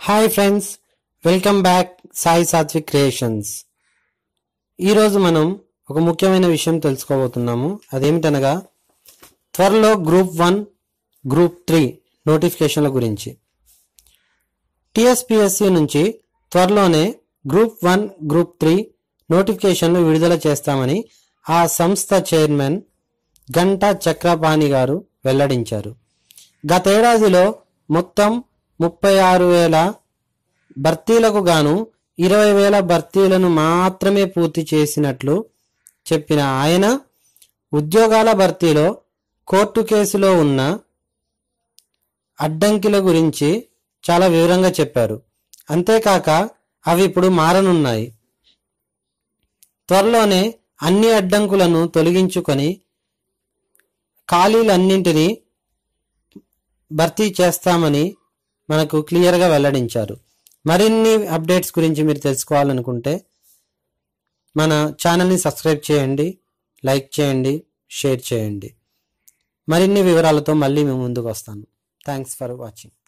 hi friends welcome back Sai Sathvik creations ఈరోజు మనం ఒక ముఖ్యమైన విషయం తెలుసుకోబోతున్నాము అదేమిటనగా త్వరలో గ్రూప్ వన్ గ్రూప్ త్రీ నోటిఫికేషన్ల గురించి టిఎస్పిఎస్సి నుంచి త్వరలోనే గ్రూప్ వన్ గ్రూప్ త్రీ నోటిఫికేషన్లు విడుదల చేస్తామని ఆ సంస్థ చైర్మన్ గంటా చక్రపాణి గారు వెల్లడించారు గతేడాదిలో మొత్తం ముప్పై ఆరు వేల భర్తీలకు గాను ఇరవై వేల భర్తీలను మాత్రమే పూర్తి చేసినట్లు చెప్పిన ఆయన ఉద్యోగాల భర్తీలో కోర్టు కేసులో ఉన్న అడ్డంకిల గురించి చాలా వివరంగా చెప్పారు అంతేకాక అవి ఇప్పుడు మారనున్నాయి త్వరలోనే అన్ని అడ్డంకులను తొలగించుకొని ఖాళీలన్నింటినీ భర్తీ చేస్తామని మనకు క్లియర్గా వెల్లడించారు మరిన్ని అప్డేట్స్ గురించి మీరు తెలుసుకోవాలనుకుంటే మన ఛానల్ని సబ్స్క్రైబ్ చేయండి లైక్ చేయండి షేర్ చేయండి మరిన్ని వివరాలతో మళ్ళీ మేము ముందుకు వస్తాను థ్యాంక్స్ ఫర్ వాచింగ్